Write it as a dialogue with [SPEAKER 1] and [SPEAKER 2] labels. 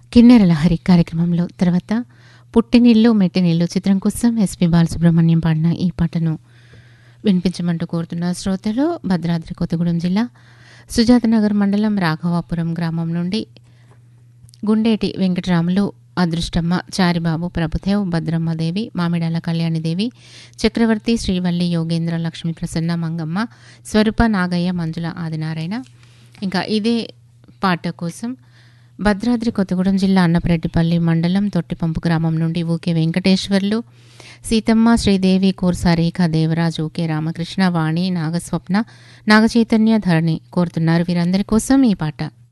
[SPEAKER 1] కిన్నెర లహరి కార్యక్రమంలో తర్వాత పుట్టినిల్లు మెట్టినిల్లు చిత్రం కోసం ఎస్పి బాలసుబ్రహ్మణ్యం పాడిన ఈ పాటను వినిపించమంటూ కోరుతున్న శ్రోతలు భద్రాద్రి కొత్తగూడెం జిల్లా సుజాతనగర్ మండలం రాఘవాపురం గ్రామం నుండి గుండేటి వెంకటరాములు అదృష్టమ్మ చారిబాబు ప్రభుదేవ్ భద్రమ్మదేవి మామిడాల కళ్యాణిదేవి చక్రవర్తి శ్రీవల్లి యోగేంద్ర లక్ష్మీ ప్రసన్న మంగమ్మ స్వరూప నాగయ్య మంజుల ఆదినారాయణ ఇంకా ఇదే పాట కోసం భద్రాద్రి కొత్తగూడెం జిల్లా అన్నపరెడ్డిపల్లి మండలం తొట్టిపంపు గ్రామం నుండి ఊకే వెంకటేశ్వర్లు సీతమ్మ శ్రీదేవి కోర్సారేఖ దేవరాజు ఊకే రామకృష్ణ వాణి నాగస్వప్న నాగచైతన్య ధరణి కోరుతున్నారు వీరందరి కోసం ఈ పాట